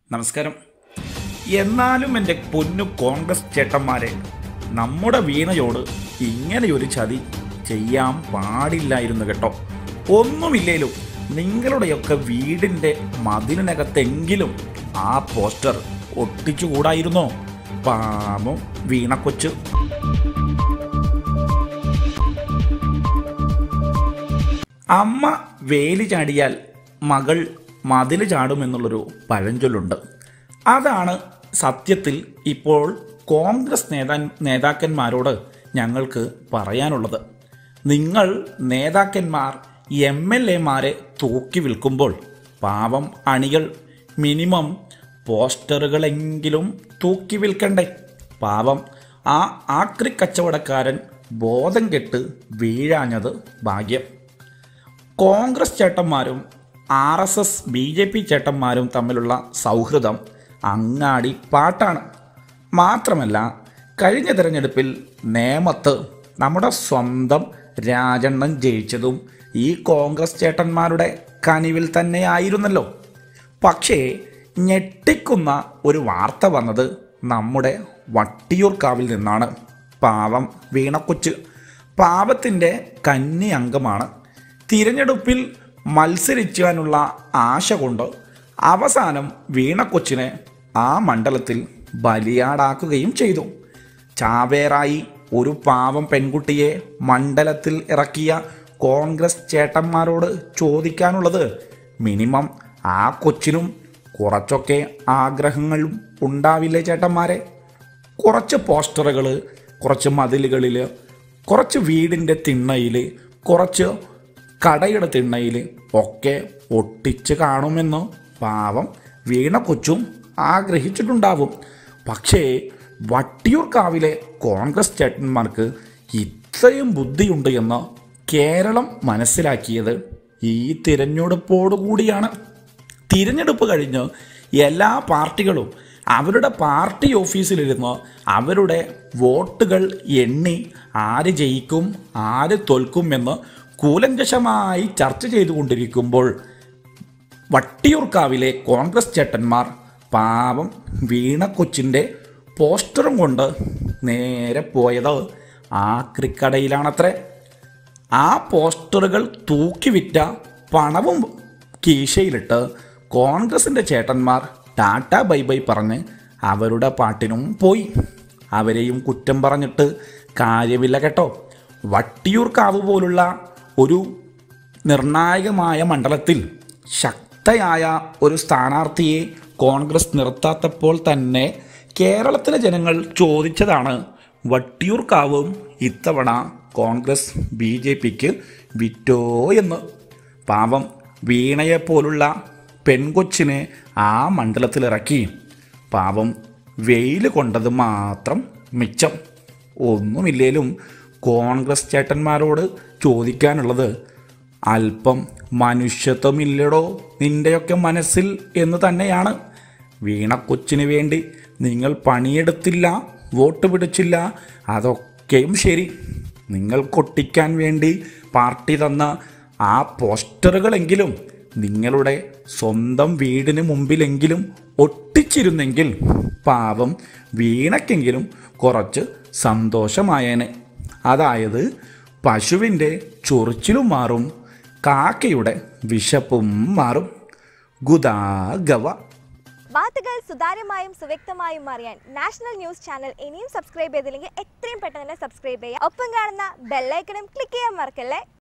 നമസ്കാരം എന്നാലും എൻ്റെ പൊന്നു കോൺഗ്രസ് ചേട്ടന്മാരെ നമ്മുടെ വീണയോട് ഇങ്ങനെയൊരു ചതി ചെയ്യാൻ പാടില്ലായിരുന്നു കേട്ടോ ഒന്നുമില്ലേലും നിങ്ങളുടെയൊക്കെ വീടിൻ്റെ മതിലിനകത്തെങ്കിലും ആ പോസ്റ്റർ ഒട്ടിച്ചുകൂടായിരുന്നോ പാമം വീണക്കൊച്ച് അമ്മ വേലി ചാടിയാൽ മകൾ മതിൽ ചാടുമെന്നുള്ളൊരു പഴഞ്ചൊല്ലുണ്ട് അതാണ് സത്യത്തിൽ ഇപ്പോൾ കോൺഗ്രസ് നേതാ നേതാക്കന്മാരോട് ഞങ്ങൾക്ക് പറയാനുള്ളത് നിങ്ങൾ നേതാക്കന്മാർ എം എൽ എമാരെ തൂക്കി വിൽക്കുമ്പോൾ പാവം അണികൾ മിനിമം പോസ്റ്ററുകളെങ്കിലും തൂക്കി വിൽക്കണ്ടേ പാവം ആ ആക്രി കച്ചവടക്കാരൻ ബോധം കെട്ട് വീഴാഞ്ഞത് ഭാഗ്യം കോൺഗ്രസ് ചേട്ടന്മാരും R S S B J P ചേട്ടന്മാരും തമ്മിലുള്ള സൗഹൃദം അങ്ങാടി പാട്ടാണ് മാത്രമല്ല കഴിഞ്ഞ തിരഞ്ഞെടുപ്പിൽ നേമത്ത് നമ്മുടെ സ്വന്തം രാജണ്ണൻ ജയിച്ചതും ഈ കോൺഗ്രസ് ചേട്ടന്മാരുടെ കനിവിൽ തന്നെയായിരുന്നല്ലോ പക്ഷേ ഞെട്ടിക്കുന്ന ഒരു വാർത്ത വന്നത് നമ്മുടെ വട്ടിയൂർക്കാവിൽ നിന്നാണ് പാവം വീണക്കൊച്ച് പാവത്തിൻ്റെ കന്നി അംഗമാണ് തിരഞ്ഞെടുപ്പിൽ മത്സരിക്കാനുള്ള ആശ കൊണ്ട് അവസാനം വീണക്കൊച്ചിനെ ആ മണ്ഡലത്തിൽ ബലിയാടാക്കുകയും ചെയ്തു ചാവേറായി ഒരു പാവം പെൺകുട്ടിയെ മണ്ഡലത്തിൽ ഇറക്കിയ കോൺഗ്രസ് ചേട്ടന്മാരോട് ചോദിക്കാനുള്ളത് മിനിമം ആ കൊച്ചിനും കുറച്ചൊക്കെ ആഗ്രഹങ്ങളും ഉണ്ടാവില്ലേ ചേട്ടന്മാരെ കുറച്ച് പോസ്റ്ററുകൾ കുറച്ച് മതിലുകളിൽ കുറച്ച് വീടിൻ്റെ തിണ്ണയിൽ കുറച്ച് കടയുടെ തിണ്ണയിൽ ഒക്കെ ഒട്ടിച്ച് കാണുമെന്ന് പാവം വീണ കൊച്ചും ആഗ്രഹിച്ചിട്ടുണ്ടാവും പക്ഷേ വട്ടിയൂർക്കാവിലെ കോൺഗ്രസ് ചേട്ടന്മാർക്ക് ഇത്രയും ബുദ്ധിയുണ്ട് എന്ന് കേരളം മനസ്സിലാക്കിയത് ഈ തിരഞ്ഞെടുപ്പോടുകൂടിയാണ് തിരഞ്ഞെടുപ്പ് കഴിഞ്ഞ് എല്ലാ പാർട്ടികളും അവരുടെ പാർട്ടി ഓഫീസിലിരുന്ന് അവരുടെ വോട്ടുകൾ എണ്ണി ആര് ജയിക്കും ആര് തോൽക്കും എന്ന് കൂലങ്കഷമായി ചർച്ച ചെയ്തുകൊണ്ടിരിക്കുമ്പോൾ വട്ടിയൂർക്കാവിലെ കോൺഗ്രസ് ചേട്ടന്മാർ പാവം വീണ കൊച്ചിൻ്റെ പോസ്റ്ററും കൊണ്ട് നേരെ പോയത് ആ ക്രിക്കടയിലാണത്രേ ആ പോസ്റ്ററുകൾ തൂക്കി വിറ്റ പണവും കീശയിലിട്ട് കോൺഗ്രസിൻ്റെ ചേട്ടന്മാർ ടാറ്റ ബൈ ബൈ പറഞ്ഞ് അവരുടെ പാട്ടിനും പോയി അവരെയും കുറ്റം പറഞ്ഞിട്ട് കാര്യമില്ല കേട്ടോ വട്ടിയൂർക്കാവ് പോലുള്ള ഒരു നിർണായകമായ മണ്ഡലത്തിൽ ശക്തയായ ഒരു സ്ഥാനാർത്ഥിയെ കോൺഗ്രസ് നിർത്താത്തപ്പോൾ തന്നെ കേരളത്തിലെ ജനങ്ങൾ ചോദിച്ചതാണ് വട്ടിയൂർക്കാവും ഇത്തവണ കോൺഗ്രസ് ബി ജെ പിക്ക് വിറ്റോ എന്ന് പാവം വീണയെപ്പോലുള്ള പെൺകൊച്ചിനെ ആ മണ്ഡലത്തിലിറക്കി പാവം വെയിൽ കൊണ്ടത് മാത്രം മിച്ചം ഒന്നുമില്ലേലും കോൺഗ്രസ് ചേട്ടന്മാരോട് ചോദിക്കാനുള്ളത് അല്പം മനുഷ്യത്വമില്ലടോ നിൻ്റെയൊക്കെ മനസ്സിൽ എന്ന് തന്നെയാണ് വീണക്കൊച്ചിന് വേണ്ടി നിങ്ങൾ പണിയെടുത്തില്ല വോട്ട് പിടിച്ചില്ല അതൊക്കെയും ശരി നിങ്ങൾ കൊട്ടിക്കാൻ വേണ്ടി പാർട്ടി തന്ന ആ പോസ്റ്ററുകളെങ്കിലും നിങ്ങളുടെ സ്വന്തം വീടിന് മുമ്പിലെങ്കിലും ഒട്ടിച്ചിരുന്നെങ്കിൽ പാവം വീണക്കെങ്കിലും കുറച്ച് സന്തോഷമായേനെ അതായത് പശുവിൻ്റെ ചൊറിച്ചിലും മാറും കാക്കയുടെ വിശപ്പും മാറും ഗുദാഗവ വാർത്തകൾ സുതാര്യമായും സുവ്യക്തമായും അറിയാൻ നാഷണൽ ന്യൂസ് ചാനൽ ഇനിയും സബ്സ്ക്രൈബ് ചെയ്തില്ലെങ്കിൽ എത്രയും പെട്ടെന്ന് തന്നെ സബ്സ്ക്രൈബ് ചെയ്യുക ഒപ്പം കാണുന്ന ബെല്ലൈക്കണും ക്ലിക്ക് ചെയ്യാൻ മറക്കല്ലേ